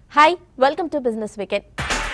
Hi welcome to business weekend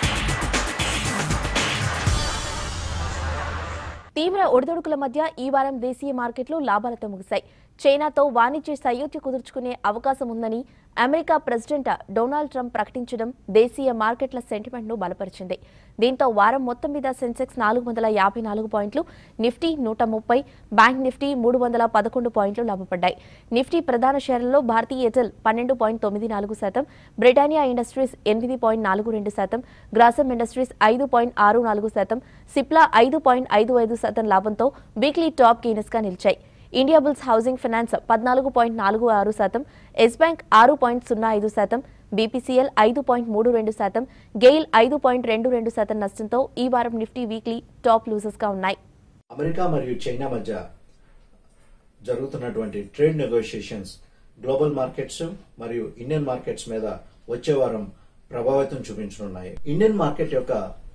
తీవ్ర ఒడిదొడుకుల మధ్య ఈ వారం దేశీయ మార్కెట్లు లాభాలతో ముగిశాయి చైనాతో వాణిజ్య సయోధ్య కుదుర్చుకునే అవకాశం ఉందని అమెరికా ప్రెసిడెంట్ డొనాల్డ్ ట్రంప్ ప్రకటించడం దేశీయ మార్కెట్ల సెంటిమెంట్ను బలపరిచింది దీంతో వారం మొత్తం మీద సెన్సెక్స్ నాలుగు వందల యాభై నాలుగు పాయింట్లు నిఫ్టీ నూట ముప్పై బ్యాంక్ నిఫ్టీ మూడు వందల పదకొండు పాయింట్లు లాభపడ్డాయి నిఫ్టీ ప్రధాన షేర్లలో భారతీయ ఎయిర్టెల్ పన్నెండు పాయింట్ తొమ్మిది నాలుగు శాతం బ్రిటానియా ఇండస్ట్రీస్ ఎనిమిది పాయింట్ నాలుగు రెండు శాతం గ్రాసమ్ ఇండస్ట్రీస్ ఐదు పాయింట్ ఆరు నాలుగు శాతం సిప్లా ఐదు పాయింట్ ఐదు ఐదు శాతం లాభంతో వీక్లీ టాప్ గెయినర్స్ గా నిలిచాయి ఇండియా బుల్స్ హౌసింగ్ ఫైనాన్స్ పద్నాలుగు పాయింట్ నాలుగు ఆరు శాతం ఎస్ బ్యాంక్ ఆరు పాయింట్ సున్నా ఐదు శాతం బీపీసీఎల్ ఐదు పాయింట్ మూడు రెండు శాతం గెయిల్ ఐదు పాయింట్ రెండు రెండు శాతం నష్టంతో ఈ వారం నిఫ్టీ వీక్లీ టాప్ లూజర్స్ గా ఉన్నాయి అమెరికా మరియు చైనా మధ్య జరుగుతున్నటువంటి ట్రేడ్ నెగోషియేషన్స్ గ్లోబల్ మార్కెట్స్ మరియు ఇండియన్ మార్కెట్స్ మీద వచ్చే వారం ప్రభావితం చూపించనున్నాయి ఇండియన్ మార్కెట్ యొక్క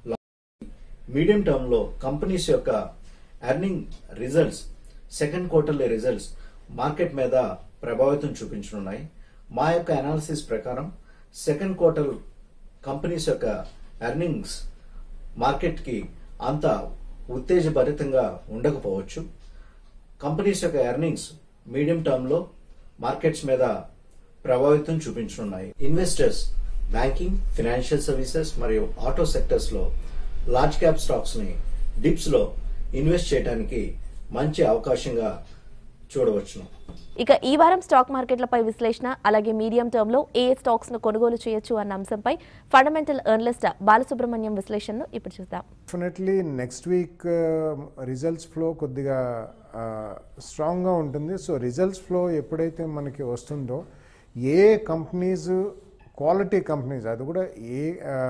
మీడియం టర్మ్ లో కంపెనీస్ యొక్క earning results second quarterly results market మీద ప్రభావితం చూపించనున్నాయి మా యొక్క అనాలిసిస్ ప్రకారం సెకండ్ క్వార్టర్ కంపెనీస్ యొక్క ఎర్నింగ్స్ మార్కెట్కి అంత ఉత్తేజభరితంగా ఉండకపోవచ్చు కంపెనీస్ యొక్క ఎర్నింగ్స్ మీడియం టర్మ్లో మార్కెట్స్ మీద ప్రభావితం చూపించనున్నాయి ఇన్వెస్టర్స్ బ్యాంకింగ్ ఫినాన్షియల్ సర్వీసెస్ మరియు ఆటో సెక్టర్స్లో లార్జ్ క్యాప్ స్టాక్స్ని డిప్స్లో ఇన్వెస్ట్ చేయడానికి మంచి అవకాశంగా చూడవచ్చును ఇక ఈ వారం స్టాక్ మార్కెట్లపై విశ్లేషణ అలాగే మీడియం టర్మ్ లో ఏ ఏ స్టాక్స్ ను కొనుగోలు చేయొచ్చు అన్న అంశంపై ఫండమెంటల్ ఎర్నలిస్ట్ బాలసుబ్రహ్మణ్యం విశ్లేషణను ఇప్పుడు చూద్దాం definitely next week results flow కొద్దిగా స్ట్రాంగ్గా ఉంటుంది సో రిజల్ట్స్ ఫ్లో ఎప్పుడైతే మనకి వస్తుందో ఏ కంపెనీస్ క్వాలిటీ కంపెనీస్ అది కూడా a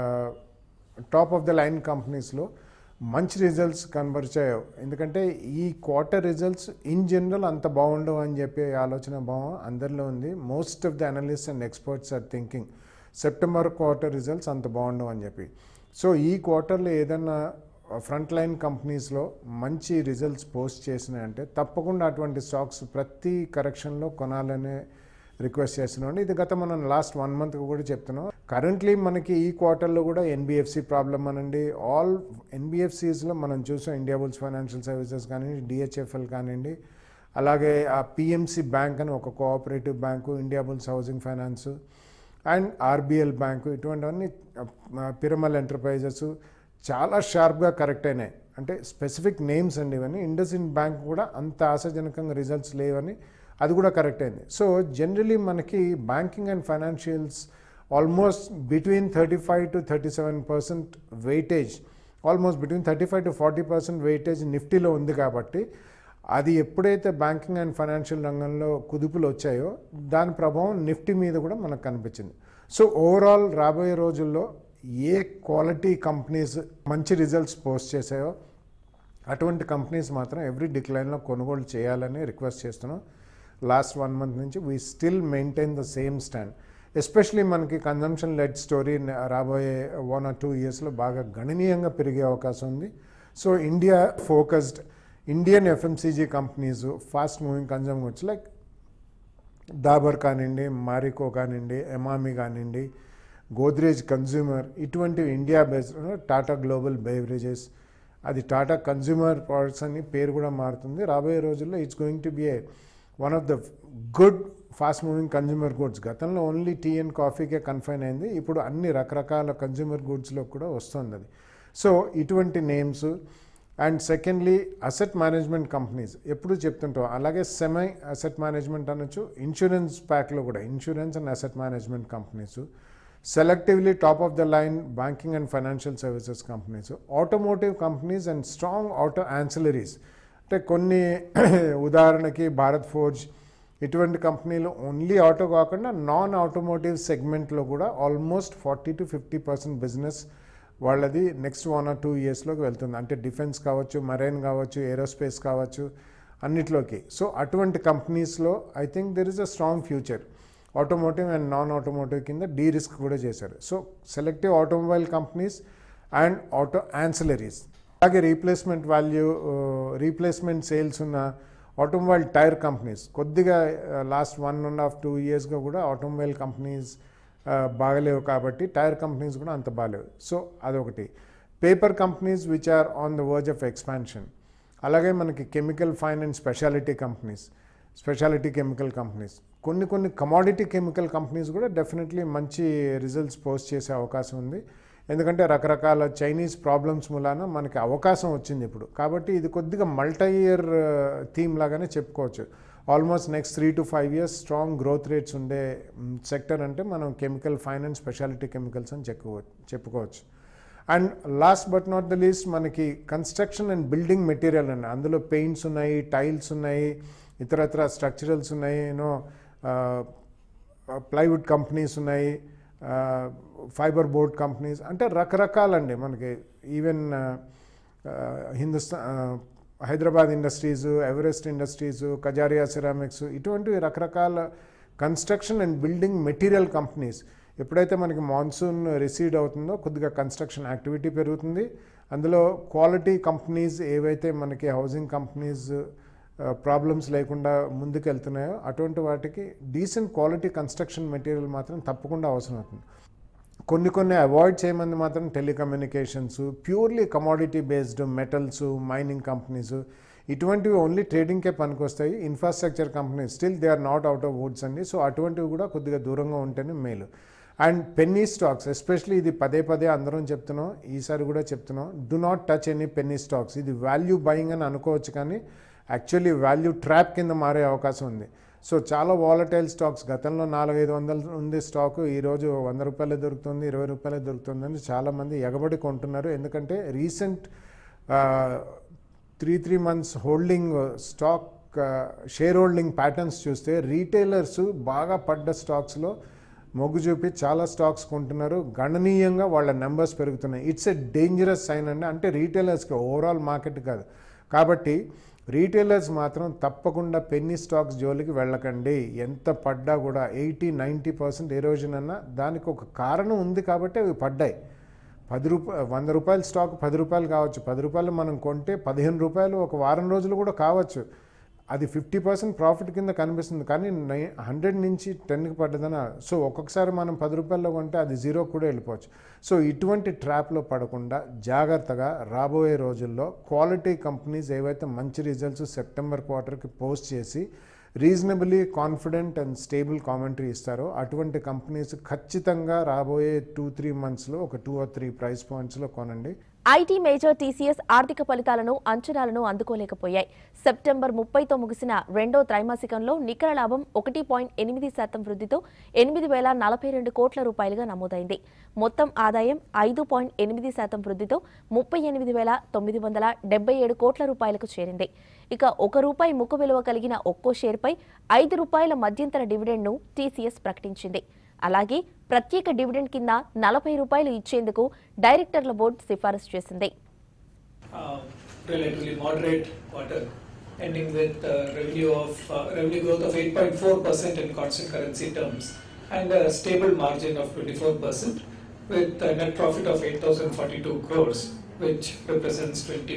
top of the line కంపెనీస్లో మంచి రిజల్ట్స్ కనబరిచాయో ఎందుకంటే ఈ క్వార్టర్ రిజల్ట్స్ ఇన్ జనరల్ అంత బాగుండవు అని చెప్పే ఆలోచన భావం అందరిలో ఉంది most of the analyst and experts are thinking September quarter results అంత బాగుండవు అని చెప్పి సో ఈ క్వార్టర్లో ఏదన్నా ఫ్రంట్ లైన్ కంపెనీస్లో మంచి రిజల్ట్స్ పోస్ట్ చేసినాయంటే తప్పకుండా అటువంటి స్టాక్స్ ప్రతి కరెక్షన్లో కొనాలనే రిక్వెస్ట్ చేస్తున్నాం ఇది గత మనం లాస్ట్ వన్ మంత్ కూడా చెప్తున్నాం కరెంట్లీ మనకి ఈ క్వార్టర్లో కూడా ఎన్బిఎఫ్సి ప్రాబ్లం అనండి ఆల్ ఎన్బిఎఫ్సిస్లో మనం చూసాం ఇండియా బుల్స్ ఫైనాన్షియల్ సర్వీసెస్ కానివ్వండి డిహెచ్ఎఫ్ఎల్ కానివ్వండి అలాగే ఆ పిఎంసి బ్యాంక్ అని ఒక cooperative bank India Bulls Housing Finance and RBL bank ఇటువంటివన్నీ పిరమల్ ఎంటర్ప్రైజెస్ చాలా షార్ప్గా కరెక్ట్ అయినాయి అంటే స్పెసిఫిక్ నేమ్స్ అండి ఇవన్నీ ఇండస్ ఇన్ బ్యాంక్ కూడా అంత ఆశాజనకంగా రిజల్ట్స్ లేవని అది కూడా కరెక్ట్ అయింది సో జనరలీ మనకి banking and financials almost between thirty five to thirty seven percent weightage almost between thirty five to forty percent weightage నిఫ్టీలో ఉంది కాబట్టి అది ఎప్పుడైతే బ్యాంకింగ్ అండ్ ఫైనాన్షియల్ రంగంలో కుదుపులు వచ్చాయో దాని ప్రభావం నిఫ్టీ మీద కూడా మనకు కనిపించింది సో ఓవరాల్ రాబోయే రోజుల్లో ఏ క్వాలిటీ కంపెనీస్ మంచి రిజల్ట్స్ పోస్ట్ చేసాయో అటువంటి కంపెనీస్ మాత్రం ఎవ్రీ డిక్లైన్లో కొనుగోలు చేయాలని రిక్వెస్ట్ చేస్తున్నాం లాస్ట్ వన్ మంత్ నుంచి we still maintain the same stand especially మనకి కన్జంప్షన్ లెడ్ స్టోరీ రాబోయే వన్ ఆర్ టూ ఇయర్స్లో బాగా గణనీయంగా పెరిగే అవకాశం ఉంది so India focused Indian FMCG companies fast moving consume goods like Dabur కానివ్వండి మారికో కానివ్వండి ఎమామి కానివ్వండి గోద్రేజ్ కన్జ్యూమర్ ఇటువంటి India based Tata Global beverages అది టాటా కన్జ్యూమర్ ప్రొడక్ట్స్ అని పేరు కూడా మారుతుంది రాబోయే రోజుల్లో it's going to be a one of the good fast moving consumer goods గతంలో ఓన్లీ టీ అండ్ కాఫీకే కన్ఫైన్ అయింది ఇప్పుడు అన్ని రకరకాల కన్జ్యూమర్ గుడ్స్లో కూడా వస్తుంది అది సో ఇటువంటి names and secondly asset management companies ఎప్పుడు చెప్తుంటాం అలాగే సెమై అసెట్ మేనేజ్మెంట్ అనొచ్చు ఇన్సూరెన్స్ ప్యాక్లో కూడా insurance and asset management companies selectively top of the line banking and financial services companies automotive companies and strong auto ancillaries అంటే కొన్ని ఉదాహరణకి భారత్ ఫోర్జ్ ఇటువంటి కంపెనీలు ఓన్లీ ఆటో కాకుండా నాన్ ఆటోమోటివ్ సెగ్మెంట్లో కూడా almost forty to fifty percent business వాళ్ళది next one or two ఇయర్స్లోకి వెళ్తుంది అంటే డిఫెన్స్ కావచ్చు మరైన్ కావచ్చు ఏరోస్పేస్ కావచ్చు అన్నిట్లోకి సో అటువంటి కంపెనీస్లో I think there is a strong future automotive and non automotive కింద డీ రిస్క్ కూడా చేశారు so selective automobile companies and auto ancillaries అలాగే రీప్లేస్మెంట్ వాల్యూ రీప్లేస్మెంట్ సేల్స్ ఉన్న ఆటోమొబైల్ టైర్ కంపెనీస్ కొద్దిగా last one and half two ఇయర్స్గా కూడా automobile companies ఆ, బాగలేవు కాబట్టి టైర్ కంపెనీస్ కూడా అంత బాగలేవు సో అదొకటి paper companies which are on the verge of expansion అలాగే మనకి chemical fine and speciality companies speciality chemical companies కొన్ని కొన్ని కమాడిటీ కెమికల్ కంపెనీస్ కూడా డెఫినెట్లీ మంచి రిజల్ట్స్ పోస్ట్ చేసే అవకాశం ఉంది ఎందుకంటే రకరకాల చైనీస్ ప్రాబ్లమ్స్ మూలాన మనకి అవకాశం వచ్చింది ఇప్పుడు కాబట్టి ఇది కొద్దిగా మల్టీ ఇయర్ థీమ్ లాగానే చెప్పుకోవచ్చు almost next three to five years strong growth rates ఉండే సెక్టర్ అంటే మనం కెమికల్ ఫైనాన్స్ స్పెషాలిటీ కెమికల్స్ అని చెప్పుకో చెప్పుకోవచ్చు and last but not the least మనకి కన్స్ట్రక్షన్ అండ్ బిల్డింగ్ మెటీరియల్ అండి అందులో పెయింట్స్ ఉన్నాయి టైల్స్ ఉన్నాయి ఇతరత్ర స్ట్రక్చరల్స్ ఉన్నాయి యూనో ప్లైవుడ్ కంపెనీస్ ఉన్నాయి ఫైబర్ బోర్డ్ కంపెనీస్ అంటే రకరకాలండి మనకి ఈవెన్ హిందుస్థా Hyderabad Industries Everest Industries Kajaria Ceramics ఇటువంటివి రకరకాల construction and building material companies ఎప్పుడైతే మనకి మాన్సూన్ రిసీడ్ అవుతుందో కొద్దిగా కన్స్ట్రక్షన్ యాక్టివిటీ పెరుగుతుంది అందులో క్వాలిటీ కంపెనీస్ ఏవైతే మనకి హౌసింగ్ కంపెనీస్ ప్రాబ్లమ్స్ లేకుండా ముందుకు వెళ్తున్నాయో అటువంటి వాటికి డీసెంట్ క్వాలిటీ కన్స్ట్రక్షన్ మెటీరియల్ మాత్రం తప్పకుండా అవసరం అవుతుంది కొన్ని కొన్ని అవాయిడ్ చేయమని మాత్రం telecommunications purely commodity based metals mining companies ఇటువంటివి ఓన్లీ ట్రేడింగ్కే పనికొస్తాయి infrastructure companies still they are not out of woods అండి సో అటువంటివి కూడా కొద్దిగా దూరంగా ఉంటేనే మేలు అండ్ పెన్నీ స్టాక్స్ ఎస్పెషలీ ఇది పదే పదే అందరం చెప్తున్నాం ఈసారి కూడా చెప్తున్నాం do not touch any penny stocks ఇది వాల్యూ బయింగ్ అని అనుకోవచ్చు కానీ యాక్చువల్లీ వాల్యూ ట్రాప్ కింద మారే అవకాశం ఉంది సో చాలా వాలటైల్ స్టాక్స్ గతంలో నాలుగైదు వందలు ఉంది స్టాక్ ఈరోజు వంద రూపాయలే దొరుకుతుంది ఇరవై రూపాయలే దొరుకుతుంది అని చాలామంది ఎగబడి కొంటున్నారు ఎందుకంటే recent three three months holding stock share holding patterns చూస్తే రీటైలర్స్ బాగా పడ్డ స్టాక్స్లో మొగ్గు చూపి చాలా స్టాక్స్ కొంటున్నారు గణనీయంగా వాళ్ళ నెంబర్స్ పెరుగుతున్నాయి ఇట్స్ ఎ డేంజరస్ సైన్ అండి అంటే రీటైలర్స్కి ఓవరాల్ మార్కెట్ కాదు కాబట్టి రీటైలర్స్ మాత్రం తప్పకుండా పెన్నీ స్టాక్స్ జోలికి వెళ్ళకండి ఎంత పడ్డా కూడా ఎయిటీ నైంటీ పర్సెంట్ ఎరోజన్ అన్న దానికి ఒక కారణం ఉంది కాబట్టి అవి పడ్డాయి పది రూపాయలు వంద రూపాయల స్టాక్ పది రూపాయలు కావచ్చు పది రూపాయలు మనం కొంటే పదిహేను రూపాయలు ఒక వారం రోజులు కూడా కావచ్చు అది ఫిఫ్టీ పర్సెంట్ ప్రాఫిట్ కింద కనిపిస్తుంది కానీ నై హండ్రెడ్ నుంచి టెన్కి పడ్డదన సో ఒక్కొక్కసారి మనం పది రూపాయల్లో కొంటే అది జీరో కూడా వెళ్ళిపోవచ్చు సో ఇటువంటి ట్రాప్లో పడకుండా జాగ్రత్తగా రాబోయే రోజుల్లో క్వాలిటీ కంపెనీస్ ఏవైతే మంచి రిజల్ట్స్ సెప్టెంబర్ క్వార్టర్కి పోస్ట్ చేసి reasonably confident and stable commentary ఇస్తారో అటువంటి కంపెనీస్ ఖచ్చితంగా రాబోయే టూ త్రీ మంత్స్లో ఒక టూ ఆర్ త్రీ ప్రైస్ పాయింట్స్లో కొనండి ఐటీ మేజర్ టీసీఎస్ ఆర్థిక ఫలితాలను అంచనాలను అందుకోలేకపోయాయి సెప్టెంబర్ ముప్పైతో ముగిసిన రెండో త్రైమాసికంలో నికర లాభం ఒకటి పాయింట్ ఎనిమిది శాతం వృద్ధితో ఎనిమిది వేల నలభై రెండు కోట్ల రూపాయలుగా నమోదైంది మొత్తం ఆదాయం ఐదు పాయింట్ ఎనిమిది శాతం వృద్ధితో ముప్పై ఎనిమిది వేల తొమ్మిది వందల డెబ్బై ఏడు కోట్ల రూపాయలకు చేరింది ఇక ఒక రూపాయి ముఖ విలువ కలిగిన ఒక్కో షేర్పై ఐదు రూపాయల మధ్యంతర డివిడెండ్ను టీసీఎస్ ప్రకటించింది అలాగే ప్రత్యేక డివిడెండ్ కింద నలభై రూపాయలు ఇచ్చేందుకు డైరెక్టర్ల బోర్డు సిఫారసు చేసింది uh, relatively moderate quarter, ending with uh, revenue of uh, revenue growth of 8.4% in constant currency terms and a stable margin of 24% with a net profit of 8,042 crores, which represents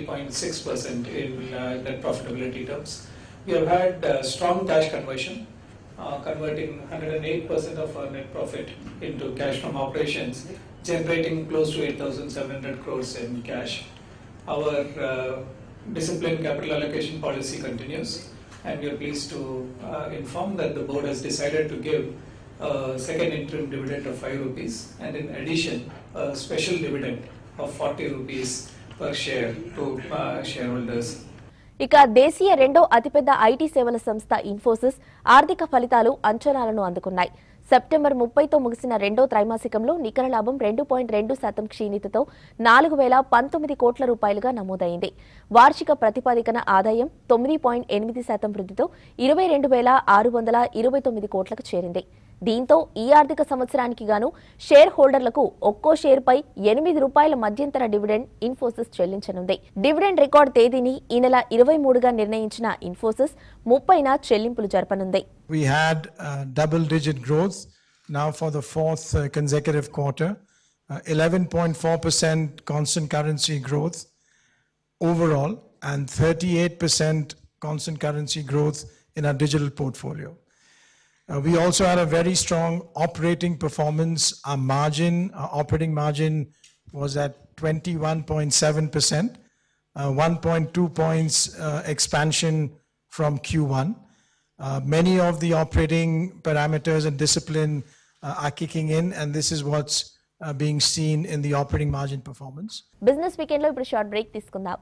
20.6% in uh, net profitability terms. We have had uh, strong cash conversion, uh, converting 108% of our net profit into cash from operations, generating close to 8,700 crores in cash. Our uh, disciplined capital allocation policy continues, and we are pleased to uh, inform that the board has decided to give a second interim dividend of 5 rupees, and in addition, a special dividend of 40 rupees per share to uh, shareholders. ఇక దేశీయ రెండో అతిపెద్ద IT సేవల సంస్థ ఇన్ఫోసిస్ ఆర్థిక ఫలితాలు అంచనాలను అందుకున్నాయి September ముప్పైతో ముగిసిన రెండో త్రైమాసికంలో నికర లాభం రెండు పాయింట్ రెండు శాతం క్షీణితతో నాలుగు వేల పంతొమ్మిది కోట్ల రూపాయలుగా నమోదైంది వార్షిక ప్రతిపాదికన ఆదాయం తొమ్మిది పాయింట్ ఎనిమిది శాతం వృద్ధితో ఇరవై రెండు వేల ఆరు వందల ఇరవై తొమ్మిది కోట్లకు చేరింది దీంతో ఈ ఆర్థిక సంవత్సరానికి గాను షేర్ హోల్డర్లకు ఒక్కో షేర్పై ఎనిమిది రూపాయల మధ్యంతర డివిడెండ్ ఇన్ఫోసిస్ చెల్లించనుంది డివిడెండ్ రికార్డ్ తేదీని ఈ నెల ఇరవై మూడుగా నిర్ణయించిన ఇన్ఫోసిస్ ముప్పైన చెల్లింపులు జరపనుంది We had uh, double digit growth now for the fourth uh, consecutive quarter, uh, 11.4% constant currency growth overall, and 38% constant currency growth in our digital portfolio. Uh, we also had a very strong operating performance. Our margin, our operating margin was at 21.7%, uh, 1.2 points uh, expansion from Q1. Uh, many of the operating parameters and discipline uh, are kicking in, and this is what's uh, being seen in the operating margin performance. Business వీకెండ్లో ఇప్పుడు short break తీసుకుందాం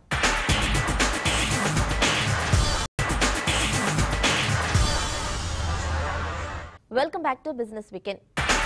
welcome back to business weekend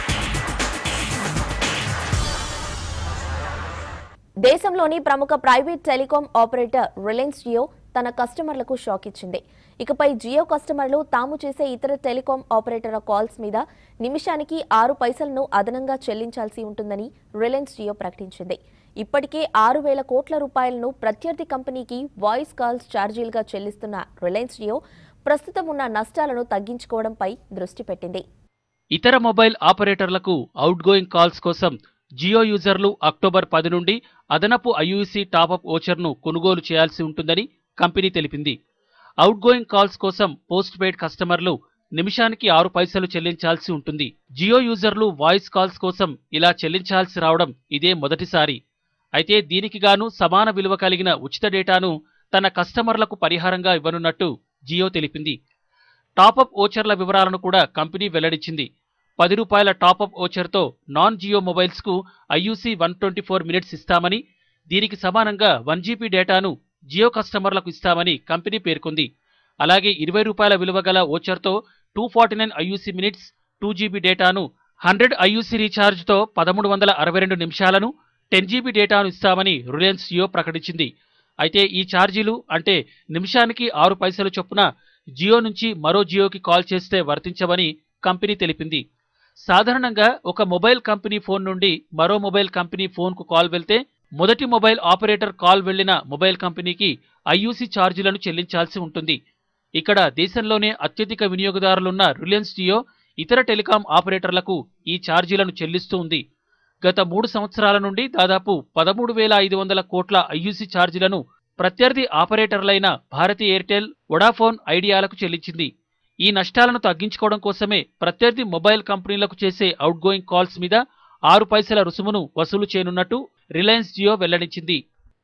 దేశంలోని ప్రముఖ private telecom operator Reliance Jio తన కస్టమర్లకు shock ఇచ్చింది ఇకపై జియో కస్టమర్లు తాము చేసే ఇతర టెలికాం ఆపరేటర్ల కాల్స్ మీద నిమిషానికి ఆరు పైసలను అదనంగా చెల్లించాల్సి ఉంటుందని రిలయన్స్ జియో ప్రకటించింది ఇప్పటికే ఆరు వేల కోట్ల రూపాయలను ప్రత్యర్థి కంపెనీకి వాయిస్ కాల్స్ ఛార్జీలుగా చెల్లిస్తున్న రిలయన్స్ జియో ప్రస్తుతం ఉన్న నష్టాలను తగ్గించుకోవడంపై దృష్టి పెట్టింది ఇతర మొబైల్ ఆపరేటర్లకు అవుట్గోయింగ్ కాల్స్ కోసం జియో యూజర్లు అక్టోబర్ పది నుండి అదనపు ఐయూసీ టాపప్ ఓచర్ను కొనుగోలు చేయాల్సి ఉంటుందని కంపెనీ తెలిపింది అవుట్గోయింగ్ కాల్స్ కోసం పోస్ట్ పెయిడ్ కస్టమర్లు నిమిషానికి ఆరు పైసలు చెల్లించాల్సి ఉంటుంది జియో యూజర్లు వాయిస్ కాల్స్ కోసం ఇలా చెల్లించాల్సి రావడం ఇదే మొదటిసారి అయితే దీనికి గాను సమాన విలువ కలిగిన ఉచిత డేటాను తన కస్టమర్లకు పరిహారంగా ఇవ్వనున్నట్టు జియో తెలిపింది టాపప్ ఓచర్ల వివరాలను కూడా కంపెనీ వెల్లడించింది పది రూపాయల టాపప్ ఓచర్తో నాన్ జియో మొబైల్స్కు IUC one twenty four minutes ఇస్తామని దీనికి సమానంగా వన్ జీబీ డేటాను జియో కస్టమర్లకు ఇస్తామని కంపెనీ పేర్కొంది అలాగే ఇరవై రూపాయల విలువ గల ఓచర్తో two forty nine IUC minutes two GB డేటాను హండ్రెడ్ ఐయూసీ రీఛార్జ్తో పదమూడు వందల అరవై రెండు నిమిషాలను టెన్ జీబీ డేటాను ఇస్తామని రిలయన్స్ జియో ప్రకటించింది అయితే ఈ ఛార్జీలు అంటే నిమిషానికి ఆరు పైసలు చొప్పున జియో నుంచి మరో జియోకి కాల్ చేస్తే వర్తించవని కంపెనీ తెలిపింది సాధారణంగా ఒక మొబైల్ కంపెనీ ఫోన్ నుండి మరో మొబైల్ కంపెనీ ఫోన్కు కాల్ వెళ్తే మొదటి మొబైల్ ఆపరేటర్ కాల్ వెళ్లిన మొబైల్ కంపెనీకి ఐయూసీ ఛార్జీలను చెల్లించాల్సి ఉంటుంది ఇక్కడ దేశంలోనే అత్యధిక వినియోగదారులున్న రిలయన్స్ జియో ఇతర టెలికాం ఆపరేటర్లకు ఈ ఛార్జీలను చెల్లిస్తూ ఉంది గత మూడు సంవత్సరాల నుండి దాదాపు పదమూడు వేల ఐదు వందల కోట్ల ఐయూసీ ఛార్జీలను ప్రత్యర్థి ఆపరేటర్లైన భారతీ ఎయిర్టెల్ వొడాఫోన్ ఐడియాలకు చెల్లించింది ఈ నష్టాలను తగ్గించుకోవడం కోసమే ప్రత్యర్థి మొబైల్ కంపెనీలకు చేసే అవుట్గోయింగ్ కాల్స్ మీద ఆరు పైసల రుసుమును వసూలు చేయనున్నట్టు రిలయన్స్ జియో వెల్లడించింది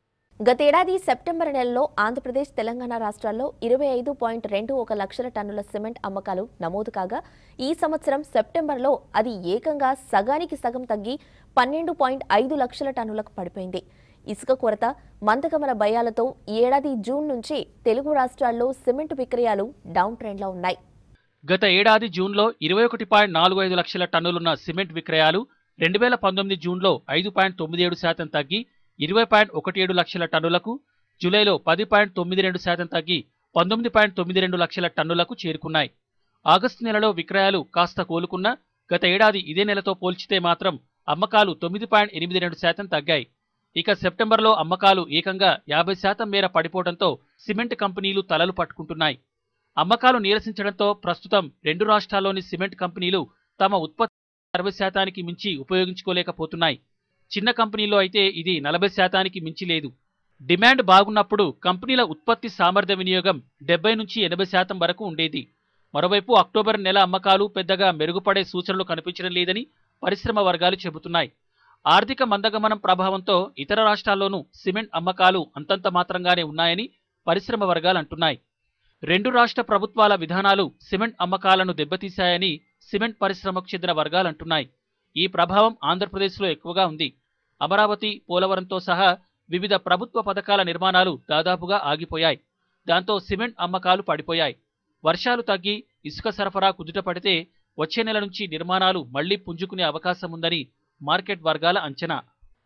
గతేడాది సెప్టెంబర్ నెలలో ఆంధ్రప్రదేశ్ తెలంగాణ రాష్ట్రాల్లో ఇరవై ఐదు పాయింట్ రెండు ఒక లక్షల టన్నుల సిమెంట్ అమ్మకాలు నమోదు కాగా ఈ సంవత్సరం సెప్టెంబర్లో అది ఏకంగా సగానికి సగం తగ్గి పన్నెండు పాయింట్ ఐదు లక్షల టన్నులకు పడిపోయింది ఇసుక కొరత మందగమన భయాలతో ఈ ఏడాది జూన్ నుంచి తెలుగు రాష్ట్రాల్లో సిమెంట్ విక్రయాలు డౌన్ ట్రెండ్లో ఉన్నాయి గత ఏడాది జూన్లో ఇరవై ఒకటి పాయింట్ నాలుగు ఐదు లక్షల టన్నులున్న సిమెంట్ విక్రయాలు రెండు వేల పంతొమ్మిది జూన్లో ఐదు పాయింట్ తొమ్మిది ఏడు శాతం తగ్గి ఇరవై పాయింట్ ఒకటి ఏడు లక్షల టన్నులకు జూలైలో పది పాయింట్ తొమ్మిది రెండు శాతం తగ్గి పంతొమ్మిది పాయింట్ తొమ్మిది రెండు లక్షల టన్నులకు చేరుకున్నాయి ఆగస్టు నెలలో విక్రయాలు కాస్త కోలుకున్నా గత ఏడాది ఇదే నెలతో పోల్చితే మాత్రం అమ్మకాలు తొమ్మిది పాయింట్ ఎనిమిది రెండు శాతం తగ్గాయి ఇక సెప్టెంబర్లో అమ్మకాలు ఏకంగా యాభై శాతం మేర పడిపోవడంతో సిమెంట్ కంపెనీలు తలలు పట్టుకుంటున్నాయి అమ్మకాలు నీరసించడంతో ప్రస్తుతం రెండు రాష్ట్రాల్లోని సిమెంట్ కంపెనీలు తమ ఉత్పత్తి అరవై శాతానికి మించి ఉపయోగించుకోలేకపోతున్నాయి చిన్న కంపెనీలో అయితే ఇది నలభై శాతానికి మించి లేదు డిమాండ్ బాగున్నప్పుడు కంపెనీల ఉత్పత్తి సామర్థ్య వినియోగం డెబ్బై నుంచి ఎనభై శాతం వరకు ఉండేది మరోవైపు అక్టోబర్ నెల అమ్మకాలు పెద్దగా మెరుగుపడే సూచనలు కనిపించడం లేదని పరిశ్రమ వర్గాలు చెబుతున్నాయి ఆర్థిక మందగమనం ప్రభావంతో ఇతర రాష్ట్రాల్లోనూ సిమెంట్ అమ్మకాలు అంతంత మాత్రంగానే ఉన్నాయని పరిశ్రమ వర్గాలు అంటున్నాయి రెండు రాష్ట్ర ప్రభుత్వాల విధానాలు సిమెంట్ అమ్మకాలను దెబ్బతీశాయని సిమెంట్ పరిశ్రమకు చెందిన వర్గాలు అంటున్నాయి ఈ ప్రభావం ఆంధ్రప్రదేశ్లో ఎక్కువగా ఉంది అమరావతి పోలవరంతో సహా వివిధ ప్రభుత్వ పథకాల నిర్మాణాలు దాదాపుగా ఆగిపోయాయి దాంతో సిమెంట్ అమ్మకాలు పడిపోయాయి వర్షాలు తగ్గి ఇసుక సరఫరా కుదుట పడితే వచ్చే నెల నుంచి నిర్మాణాలు మళ్లీ పుంజుకునే అవకాశం ఉందని మార్కెట్ వర్గాల అంచనా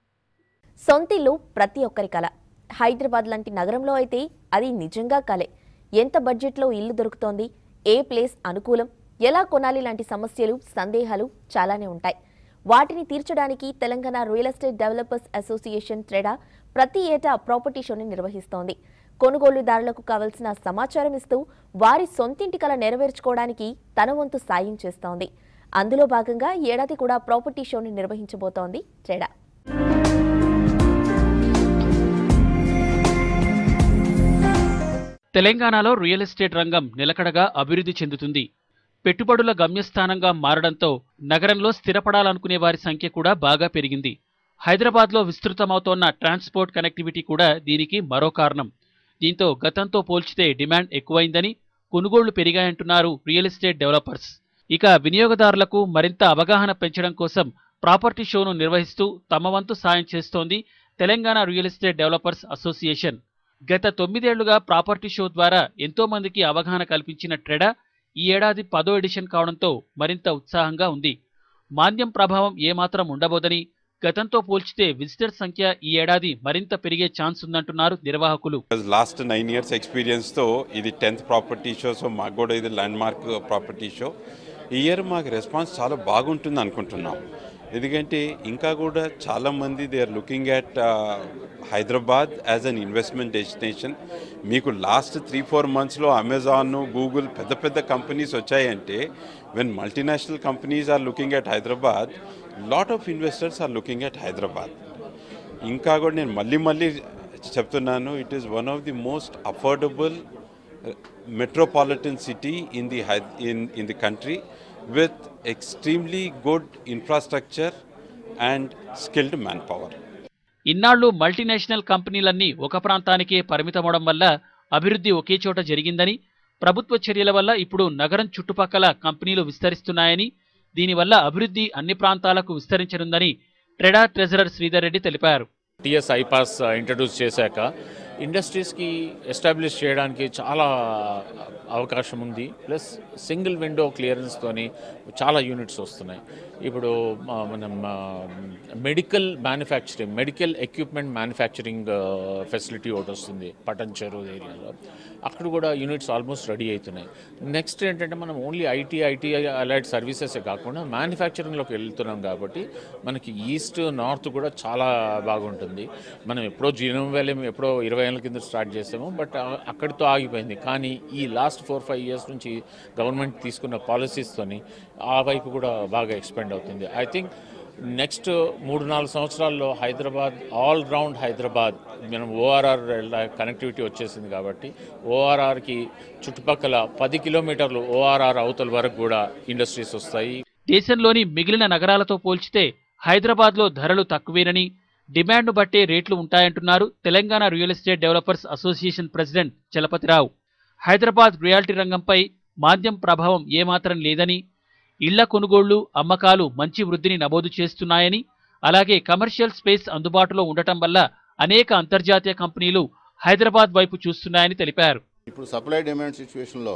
సొంతిల్లు ప్రతి ఒక్కరి కల హైదరాబాద్ లాంటి నగరంలో అయితే అది నిజంగా కలే ఎంత బడ్జెట్లో ఇల్లు దొరుకుతోంది ఏ ప్లేస్ అనుకూలం ఎలా కొనాలి లాంటి సమస్యలు సందేహాలు చాలానే ఉంటాయి వాటిని తీర్చడానికి Telangana real estate developers association TREDA property ఏటా ప్రాపర్టీ షోని నిర్వహిస్తోంది కొనుగోలుదారులకు కావలసిన సమాచారం ఇస్తూ వారి సొంతింటి కల నెరవేర్చుకోవడానికి తన వంతు సాయం చేస్తోంది అందులో భాగంగా ఈ ఏడాది కూడా ప్రాపర్టీ షోని నిర్వహించబోతోంది ట్రెడా తెలంగాణలో రియల్ ఎస్టేట్ రంగం నిలకడగా అభివృద్ధి చెందుతుంది పెట్టుబడుల గమ్యస్థానంగా మారడంతో నగరంలో స్థిరపడాలనుకునే వారి సంఖ్య కూడా బాగా పెరిగింది హైదరాబాద్లో విస్తృతమవుతోన్న ట్రాన్స్పోర్ట్ కనెక్టివిటీ కూడా దీనికి మరో కారణం దీంతో గతంతో పోల్చితే డిమాండ్ ఎక్కువైందని కొనుగోళ్లు పెరిగాయంటున్నారు రియల్ ఎస్టేట్ డెవలపర్స్ ఇక వినియోగదారులకు మరింత అవగాహన పెంచడం కోసం ప్రాపర్టీ షోను నిర్వహిస్తూ తమ వంతు సాయం చేస్తోంది Telangana real estate developers association గత తొమ్మిదేళ్లుగా ప్రాపర్టీ షో ద్వారా ఎంతో మందికి అవగాహన కల్పించిన ట్రెడా ఈ ఏడాది పదో ఎడిషన్ కావడంతో మరింత ఉత్సాహంగా ఉంది మాంద్యం ప్రభావం ఏమాత్రం ఉండబోదని గతంతో పోల్చితే విజిటర్ సంఖ్య ఈ ఏడాది మరింత పెరిగే ఛాన్స్ ఉందంటున్నారు నిర్వాహకులు లాస్ట్ నైన్ ఇయర్స్ ఎక్స్పీరియన్స్తో ఇది టెన్త్ ప్రాపర్టీ షో సో మాకు కూడా ఇది ల్యాండ్ మార్క్ ప్రాపర్టీ షో ఈ ఇయర్ మాకు రెస్పాన్స్ చాలా బాగుంటుంది అనుకుంటున్నాం ఎందుకంటే ఇంకా కూడా చాలామంది they are looking at Hyderabad as an investment destination మీకు లాస్ట్ త్రీ ఫోర్ మంత్స్లో అమెజాన్ గూగుల్ పెద్ద పెద్ద కంపెనీస్ వచ్చాయంటే when multinational companies are looking at Hyderabad lot of investors are looking at Hyderabad ఇంకా కూడా నేను మళ్ళీ మళ్ళీ చెప్తున్నాను it is one of the most affordable metropolitan city in the high in in the country with extremely good infrastructure and skilled man power ఇన్నాళ్లు multinational కంపెనీలన్నీ ఒక ప్రాంతానికే పరిమితమవడం వల్ల అభివృద్ధి ఒకే చోట జరిగిందని ప్రభుత్వ చర్యల వల్ల ఇప్పుడు నగరం చుట్టుపక్కల కంపెనీలు విస్తరిస్తున్నాయని దీనివల్ల అభివృద్ధి అన్ని ప్రాంతాలకు విస్తరించనుందని ట్రెడా ట్రెజరర్ శ్రీధర్ రెడ్డి తెలిపారు టీఎస్ ఐపాస్ ఇంట్రడ్యూస్ చేశాక ఇండస్ట్రీస్కి ఎస్టాబ్లిష్ చేయడానికి చాలా అవకాశం ఉంది ప్లస్ సింగిల్ విండో క్లియరెన్స్తోని చాలా యూనిట్స్ వస్తున్నాయి ఇప్పుడు ఆ, మనం medical manufacturing medical equipment manufacturing facility ఒకటి వస్తుంది పటన్ చెరువు ఏరియాలో అక్కడ కూడా యూనిట్స్ ఆల్మోస్ట్ రెడీ అవుతున్నాయి నెక్స్ట్ ఏంటంటే మనం only IT IT allied services కాకుండా మ్యానుఫ్యాక్చరింగ్లోకి వెళ్తున్నాం కాబట్టి మనకి ఈస్ట్ నార్త్ కూడా చాలా బాగుంటుంది మనం ఎప్పుడో జీనం వ్యాలీ ఎప్పుడో ఇరవై ఏళ్ళ కింద స్టార్ట్ చేసాము బట్ ఆ- అక్కడితో ఆగిపోయింది కానీ ఈ లాస్ట్ ఫోర్ ఫైవ్ ఇయర్స్ నుంచి గవర్నమెంట్ తీసుకున్న పాలసీస్తోని ఆ వైపు కూడా బాగా ఎక్స్పెండ్ అవుతుంది ఐ థింక్ నెక్స్ట్ మూడు నాలుగు సంవత్సరాల్లో హైదరాబాద్ ఆల్ రౌండ్ హైదరాబాద్ మనం ఓఆర్ఆర్ కనెక్టివిటీ వచ్చేసింది కాబట్టి ఓఆర్ఆర్కి చుట్టుపక్కల పది కిలోమీటర్లు ఓఆర్ఆర్ అవతల వరకు కూడా ఇండస్ట్రీస్ వస్తాయి దేశంలోని మిగిలిన నగరాలతో పోల్చితే హైదరాబాద్లో ధరలు తక్కువేనని డిమాండ్ను బట్టే రేట్లు ఉంటాయంటున్నారు Telangana real estate developers association president Chalapathirao Hyderabad reality రంగంపై మాధ్యం ప్రభావం ఏమాత్రం లేదని ఇళ్ల కొనుగోళ్లు అమ్మకాలు మంచి వృద్ధిని నమోదు చేస్తున్నాయని అలాగే కమర్షియల్ స్పేస్ అందుబాటులో ఉండటం వల్ల అనేక అంతర్జాతీయ కంపెనీలు హైదరాబాద్ వైపు చూస్తున్నాయని తెలిపారు ఇప్పుడు సప్లై డిమాండ్ సిచ్యువేషన్లో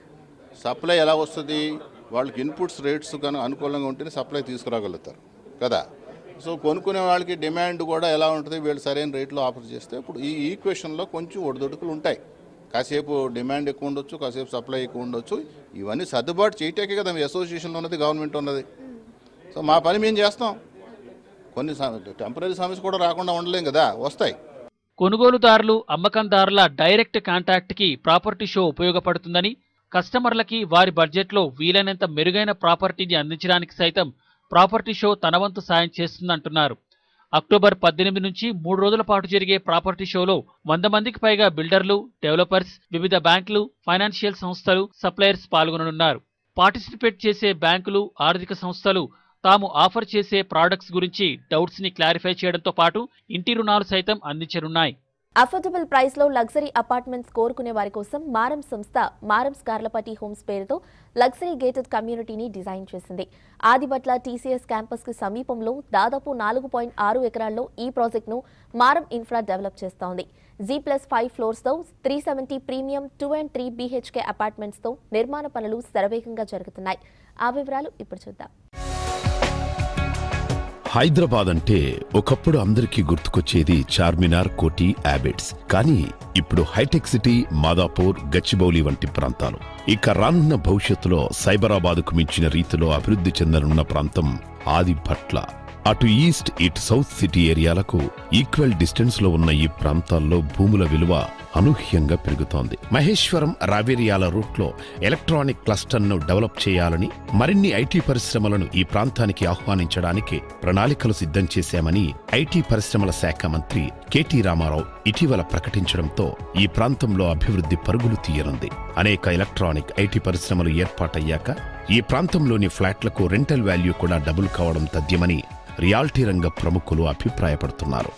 సప్లై ఎలా వస్తుంది వాళ్ళకి ఇన్పుట్స్ రేట్స్ కనుక అనుకూలంగా ఉంటేనే సప్లై తీసుకురాగలుగుతారు కదా సో కొనుక్కునే వాళ్ళకి డిమాండ్ కూడా ఎలా ఉంటుంది వీళ్ళు సరైన రేట్లో ఆఫర్ చేస్తే ఇప్పుడు ఈ ఈక్వేషన్లో కొంచెం ఒడిదొడుకులు ఉంటాయి కాసేపు డిమాండ్ ఎక్కువ ఉండొచ్చు కాసేపు సప్లై ఎక్కువ ఉండొచ్చు ఇవన్నీ సర్దుబాటు చేయటాకే కదా మీ అసోసియేషన్లో ఉన్నది గవర్నమెంట్ ఉన్నది సో మా పని మేము చేస్తాం కొన్ని టెంపరీ సమస్య కూడా రాకుండా ఉండలేం కదా వస్తాయి కొనుగోలుదారులు అమ్మకందారుల డైరెక్ట్ కాంటాక్ట్కి ప్రాపర్టీ షో ఉపయోగపడుతుందని కస్టమర్లకి వారి బడ్జెట్లో వీలైనంత మెరుగైన ప్రాపర్టీని అందించడానికి సైతం ప్రాపర్టీ షో తన వంతు సాయం చేస్తుందంటున్నారు అక్టోబర్ పద్దెనిమిది నుంచి మూడు రోజుల పాటు జరిగే ప్రాపర్టీ షోలో వంద మందికి పైగా బిల్డర్లు డెవలపర్స్ వివిధ బ్యాంకులు ఫైనాన్షియల్ సంస్థలు సప్లయర్స్ పాల్గొననున్నారు పార్టిసిపేట్ చేసే బ్యాంకులు ఆర్థిక సంస్థలు తాము ఆఫర్ చేసే ప్రాడక్ట్స్ గురించి డౌట్స్ ని క్లారిఫై చేయడంతో పాటు ఇంటి రుణాలు సైతం అందించనున్నాయి అఫోర్డబుల్ ప్రైస్ లో లగ్జరీ అపార్ట్మెంట్స్ కోరుకునే వారి కోసం మారం సంస్థ మారం స్కార్లపటి హోమ్స్ పేరుతో లగ్జరీ గేటెడ్ కమ్యూనిటీని డిజైన్ చేసింది ఆదిబట్ల టీసీఎస్ క్యాంపస్ కి సమీపంలో దాదాపు నాలుగు పాయింట్ ఆరు ఎకరాల్లో ఈ ప్రాజెక్టును మారం ఇన్ఫ్రా డెవలప్ చేస్తోంది జీ ప్లస్ ఫైవ్ ఫ్లోర్స్ తో three seventy premium two and three BHK apartments తో నిర్మాణ పనులు శరవేగంగా జరుగుతున్నాయి ఆ వివరాలు ఇప్పుడు చూద్దాం హైదరాబాద్ అంటే ఒకప్పుడు అందరికీ గుర్తుకొచ్చేది చార్మినార్ కోటి యాబిట్స్ కానీ ఇప్పుడు హైటెక్ సిటీ మాదాపూర్ గచ్చిబౌలి వంటి ప్రాంతాలు ఇక రానున్న భవిష్యత్తులో సైబరాబాద్కు మించిన రీతిలో అభివృద్ధి చెందనున్న ప్రాంతం ఆదిభట్ల అటు ఈస్ట్ ఇటు సౌత్ సిటీ ఏరియాలకు ఈక్వల్ డిస్టెన్స్ లో ఉన్న ఈ ప్రాంతాల్లో భూముల విలువ అనూహ్యంగా పెరుగుతోంది మహేశ్వరం రావేరియాల రూట్లో ఎలక్ట్రానిక్ క్లస్టర్ను డెవలప్ చేయాలని మరిన్ని ఐటీ పరిశ్రమలను ఈ ప్రాంతానికి ఆహ్వానించడానికి ప్రణాళికలు సిద్ధం చేశామని ఐటీ పరిశ్రమల శాఖ మంత్రి కెటి రామారావు ఇటీవల ప్రకటించడంతో ఈ ప్రాంతంలో అభివృద్ధి పరుగులు తీయనుంది అనేక ఎలక్ట్రానిక్ ఐటీ పరిశ్రమలు ఏర్పాటయ్యాక ఈ ప్రాంతంలోని ఫ్లాట్లకు రెంటల్ వాల్యూ కూడా డబుల్ కావడం తథ్యమని రియాల్టీ రంగ ప్రముఖులు అభిప్రాయపడుతున్నారు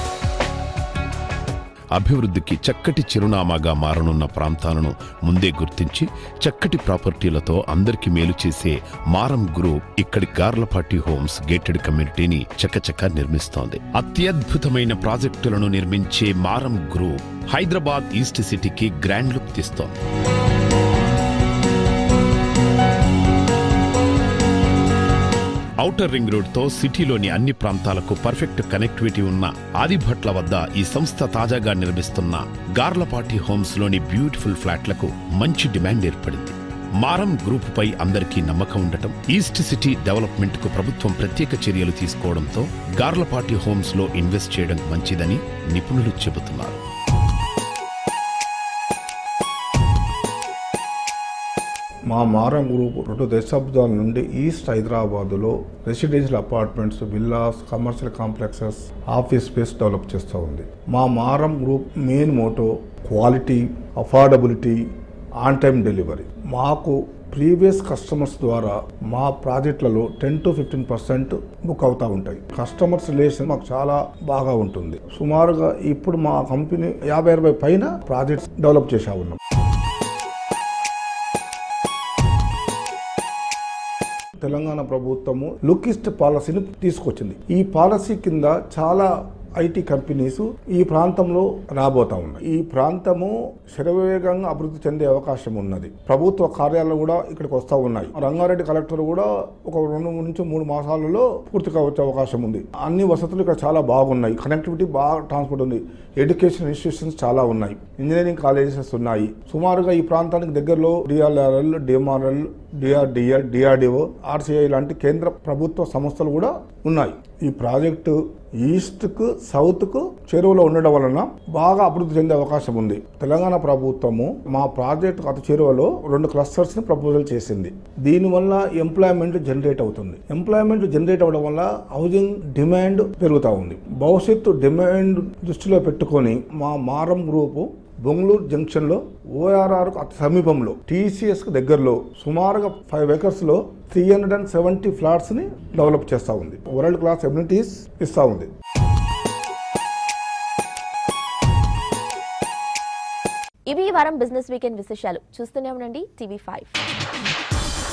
అభివృద్ధికి చక్కటి చిరునామాగా మారనున్న ప్రాంతాలను ముందే గుర్తించి చక్కటి ప్రాపర్టీలతో అందరికీ మేలు చేసే మారం గ్రూప్ ఇక్కడి గార్లపాటి హోమ్స్ గేటెడ్ కమ్యూనిటీని చకచక నిర్మిస్తోంది అత్యద్భుతమైన ప్రాజెక్టులను నిర్మించే మారం గ్రూప్ హైదరాబాద్ ఈస్ట్ సిటీకి గ్రాండ్ లుక్ తీస్తోంది ఔటర్ రింగ్ రోడ్ తో సిటీలోని అన్ని ప్రాంతాలకు పర్ఫెక్ట్ కనెక్టివిటీ ఉన్న ఆదిభట్ల వద్ద ఈ సంస్థ తాజాగా నిర్మిస్తున్న గార్లపాటి హోమ్స్ లోని బ్యూటిఫుల్ ఫ్లాట్లకు మంచి డిమాండ్ ఏర్పడింది మారం గ్రూప్ పై అందరికీ నమ్మకం ఉండటం ఈస్ట్ సిటీ డెవలప్మెంట్ కు ప్రభుత్వం ప్రత్యేక చర్యలు తీసుకోవడంతో గార్లపాటి హోమ్స్ లో ఇన్వెస్ట్ చేయడం మంచిదని నిపుణులు చెబుతున్నారు మా మారం గ్రూప్ రెండు దశాబ్దాల నుండి ఈస్ట్ హైదరాబాదులో residential apartments villas commercial complexes office space develop చేస్తూ ఉంది మా Maram group main motto quality affordability on time delivery మాకు ప్రీవియస్ కస్టమర్స్ ద్వారా మా ప్రాజెక్టులలో ten to fifteen percent book అవుతూ ఉంటాయి కస్టమర్స్ రిలేషన్ మాకు చాలా బాగా ఉంటుంది సుమారుగా ఇప్పుడు మా కంపెనీ యాభై అరవై పైన ప్రాజెక్ట్స్ డెవలప్ చేసా ఉన్నాం తెలంగాణ ప్రభుత్వము లుకిస్ట్ పాలసీని తీసుకొచ్చింది ఈ పాలసీ కింద చాలా ఐటీ కంపెనీస్ ఈ ప్రాంతంలో రాబోతా ఉన్నాయి ఈ ప్రాంతము శరవేగంగా అభివృద్ధి చెందే అవకాశం ఉన్నది ప్రభుత్వ కార్యాలయాలు కూడా ఇక్కడికి వస్తూ ఉన్నాయి రంగారెడ్డి కలెక్టర్ కూడా ఒక రెండు నుంచి మూడు మాసాలలో పూర్తిగా వచ్చే అవకాశం ఉంది అన్ని వసతులు ఇక్కడ చాలా బాగున్నాయి కనెక్టివిటీ బాగా ట్రాన్స్పోర్ట్ ఉంది ఎడ్యుకేషన్ ఇన్స్టిట్యూషన్స్ చాలా ఉన్నాయి ఇంజనీరింగ్ కాలేజెస్ ఉన్నాయి సుమారుగా ఈ ప్రాంతానికి దగ్గరలో DRRL DMRL DRDL DRDO RCI లాంటి కేంద్ర ప్రభుత్వ సంస్థలు కూడా ఉన్నాయి ఈ ప్రాజెక్టు ఈస్ట్కు సౌత్కు చెరువులో ఉండడం వలన బాగా అభివృద్ధి చెందే అవకాశం ఉంది తెలంగాణ ప్రభుత్వము మా ప్రాజెక్టు అతి చెరువులో రెండు క్లస్టర్స్ ని ప్రపోజల్ చేసింది దీనివల్ల ఎంప్లాయ్మెంట్ జనరేట్ అవుతుంది ఎంప్లాయ్మెంట్ జనరేట్ అవ్వడం వల్ల హౌసింగ్ డిమాండ్ పెరుగుతూ ఉంది భవిష్యత్తు డిమాండ్ దృష్టిలో పెట్టుకొని మా మారం గ్రూపు బొంగళూరు జంక్షన్ లో ఓఆర్ఆర్ అతి సమీపంలో టీసీఎస్ కు దగ్గరలో సుమారుగా ఫైవ్ ఏకర్స్ లో three hundred and seventy flats ని డెవలప్ చేస్తా ఉంది వరల్డ్ క్లాస్ ఎమ్యూనిటీస్ ఇస్తా ఉంది ఇవి ఈ వారం బిజినెస్ వీకెండ్ విశేషాలు చూస్తూనే ఉండండి టీవీ ఫైవ్